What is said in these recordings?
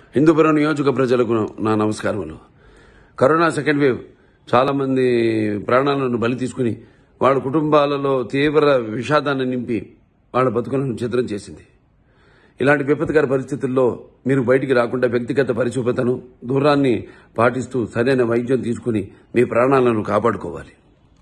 హిందూపురం నియోజక ప్రజలకు నా నమస్కారములు కరోనా సెకండ్ వేవ్ చాలా మంది ప్రాణాలను బలి తీసుకుని వాళ్ళ కుటుంబాలలో తీవ్ర విషాదాన్ని నింపి వాళ్ళ బతుకులను చిత్రం చేసింది ఇలాంటి విపత్కర పరిస్థితుల్లో మీరు బయటికి రాకుండా వ్యక్తిగత పరిశుభ్రతను దూరాన్ని పాటిస్తూ సరైన వైద్యం తీసుకుని మీ ప్రాణాలను కాపాడుకోవాలి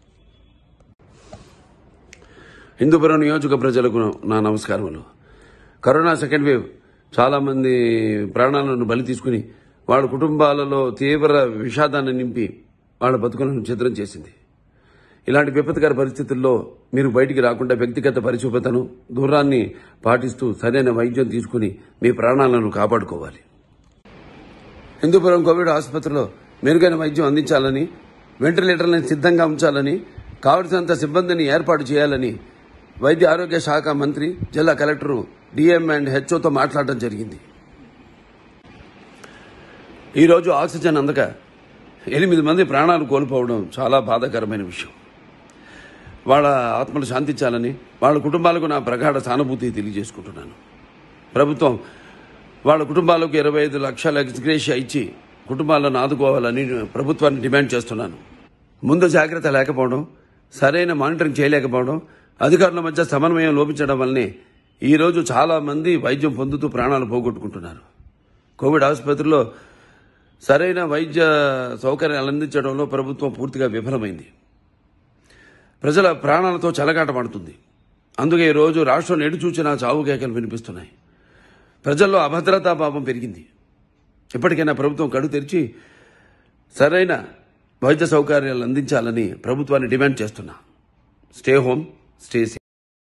హిందూపురం నియోజక ప్రజలకు నా నమస్కారములు కరోనా సెకండ్ వేవ్ చాలా మంది ప్రాణాలను బలి తీసుకుని వాళ్ళ కుటుంబాలలో తీవ్ర విషాదాన్ని నింపి వాళ్ళ బతుకులను చిత్రం చేసింది ఇలాంటి విపత్కర పరిస్థితుల్లో మీరు బయటికి రాకుండా వ్యక్తిగత పరిశుభ్రతను దూరాన్ని పాటిస్తూ సరైన వైద్యం తీసుకుని మీ ప్రాణాలను కాపాడుకోవాలి హిందూపురం కోవిడ్ ఆసుపత్రిలో మెరుగైన వైద్యం అందించాలని వెంటిలేటర్లను సిద్ధంగా ఉంచాలని కావలసినంత సిబ్బందిని ఏర్పాటు చేయాలని వైద్య ఆరోగ్య శాఖ మంత్రి జిల్లా కలెక్టరు డిఎం అండ్ హెచ్ఓతో మాట్లాడడం జరిగింది ఈరోజు ఆక్సిజన్ అందక ఎనిమిది మంది ప్రాణాలు కోల్పోవడం చాలా బాధాకరమైన విషయం వాళ్ళ ఆత్మలు శాంతించాలని వాళ్ళ కుటుంబాలకు నా ప్రగాఢ సానుభూతి తెలియజేసుకుంటున్నాను ప్రభుత్వం వాళ్ళ కుటుంబాలకు ఇరవై ఐదు లక్షల ఎక్స్గ్రేషియా ఇచ్చి కుటుంబాలను ఆదుకోవాలని ప్రభుత్వాన్ని డిమాండ్ చేస్తున్నాను ముందు జాగ్రత్త లేకపోవడం సరైన మానిటరింగ్ చేయలేకపోవడం అధికారుల మధ్య సమన్వయం లోపించడం వల్లనే ఈరోజు చాలా మంది వైద్యం పొందుతూ ప్రాణాలు పోగొట్టుకుంటున్నారు కోవిడ్ ఆసుపత్రిలో సరైన వైద్య సౌకర్యాలు అందించడంలో ప్రభుత్వం పూర్తిగా విఫలమైంది ప్రజల ప్రాణాలతో చెలగాటమాడుతుంది అందుకే ఈ రోజు రాష్ట్రం నేడు చూచిన చావు కేకలు వినిపిస్తున్నాయి ప్రజల్లో అభద్రతా భావం పెరిగింది ఇప్పటికైనా ప్రభుత్వం కడు తెరిచి సరైన వైద్య సౌకర్యాలు అందించాలని ప్రభుత్వాన్ని డిమాండ్ చేస్తున్నా స్టే హోమ్ స్టే సేఫ్